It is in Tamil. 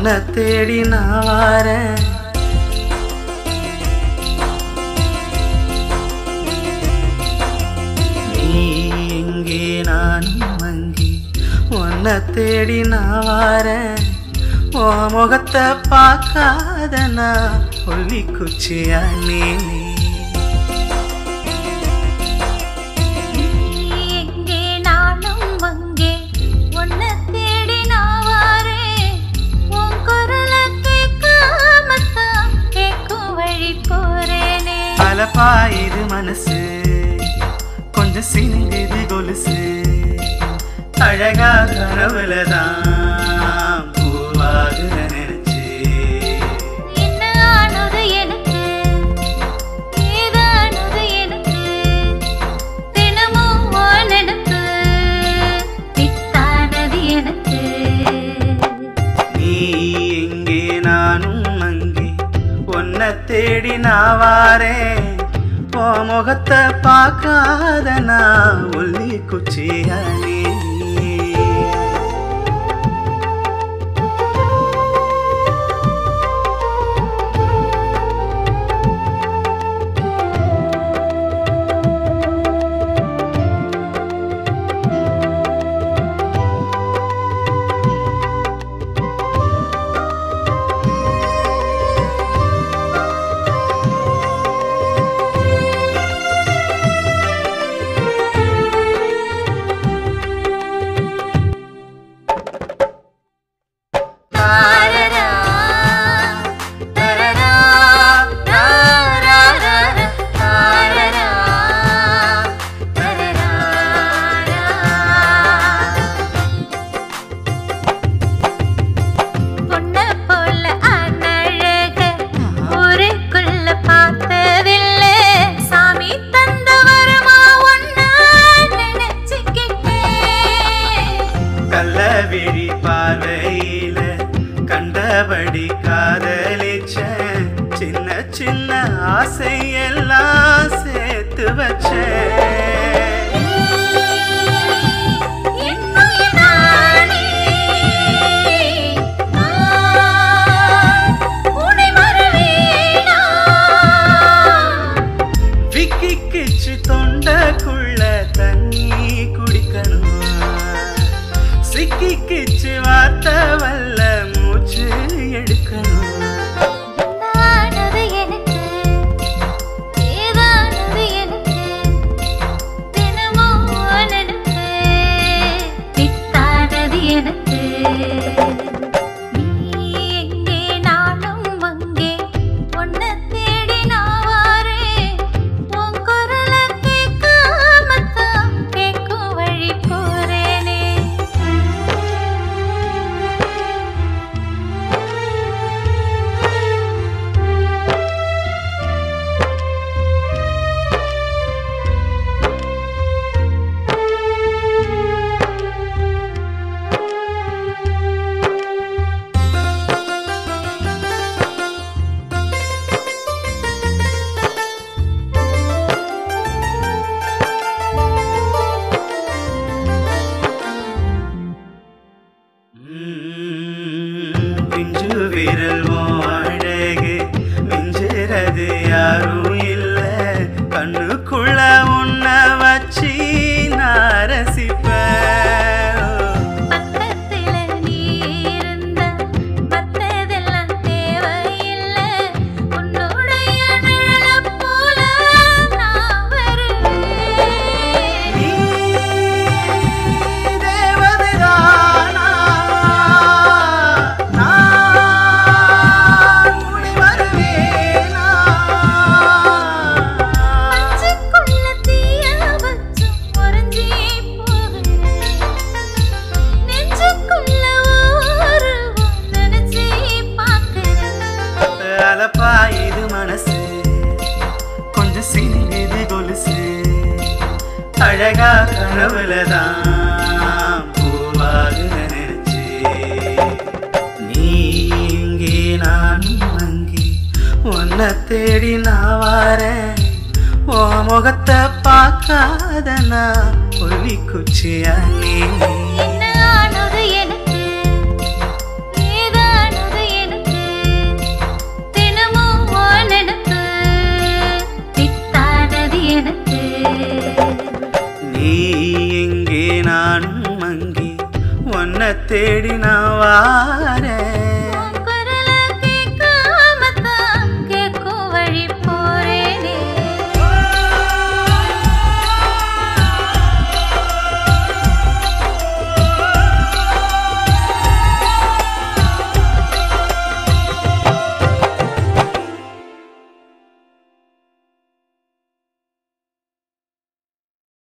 உன்னை தேடி நான் வாரேன் நீ எங்கே நானும் அங்கே உன்னை தேடி நான் வாரேன் ஓ முகத்தை பார்க்காத நான் ஒல்லி குச்சியா நீ எங்கே நானும் அங்கே உன்னை தேடி நான் வாரேன் உன் குரலை கேட்காமத்தான் கேட்கும் வழி போறேனே பல பாயுது மனசு கொஞ்சம் சிந்துது கொலுசு அழகா கனவுலதான் பூவாகுற நினைச்சு என்ன ஆனது எனக்கு ஏதானது எனக்கு தினமும் உன் நினைப்பு பித்தானது எனக்கு நீ எங்கே நானும் அங்கே உன்னை தேடி நான் வாரேன் ஓ முகத்தை பார்க்காத நான் ஒல்லி குச்சியா நீ தாரரா, தரரா, தாரரா, தாரரா, தரரா. பொண்ணை போல அழக ஊருக்குள்ள பார்த்ததில்லை சாமி தந்த வரமா ஒன்னா நினைச்சுக்கிட்டேன் கள்ளவிழி பார்வையில கண்டபடி காதலிச்ச சின்ன சின்ன ஆசையெல்லாம் சேர்த்து வச்சேன் என்னுயிர் நானே உன்னை மறவேனா விக்கி கிச்சு தொண்டக்குள்ள தண்ணி குடிக்கணும் சிக்கி கிச்சு வார்த்தை வல்ல மூச்சு எடுக்கணும் என்னானது எனக்கு ஏதானது எனக்கு தினமும் உன் நினைப்பு பித்தானது எனக்கு நீ எங்கே நானும் அங்கே உன்னை தேடி நான் வாரேன் உன் குரலை கேட்காமத்தான் கேட்கும் வழி போறேனே உம், பிஞ்சு விரல் உன் அழகு மிஞ்சுறது யாரும் இல்ல கண்ணுக்குள்ள உன்ன வச்சு நான் ரசிப்பேன் பக்கத்துல நீ இருந்தா மத்ததெல்லாம் தேவையில்லை உன்னுடைய நிழலைப் போல நான் வருவேன் நீ தேவதைதானா? நான் உன்னை வருவேனா? மனசுக்குள்ள தீய வச்சும் உறைஞ்சே போகிறேன். நெஞ்சுக்குள்ள ஊருவும் நினைச்சே பார்க்கிறேன். அலப்பா இது மனசு கொஞ்சம் சிந்திது கொலுசு அழகா கனவுலதான் பூவாக நினைச்சு நீ இங்கே நானும் அங்கே உன்னை தேடி நான் வாரேன் ஓ முகத்தை பார்க்காத நான் ஒல்லி குச்சியா நீ என்ன ஆனது எனக்கு ஏதானது தேடி நான் வாரேன்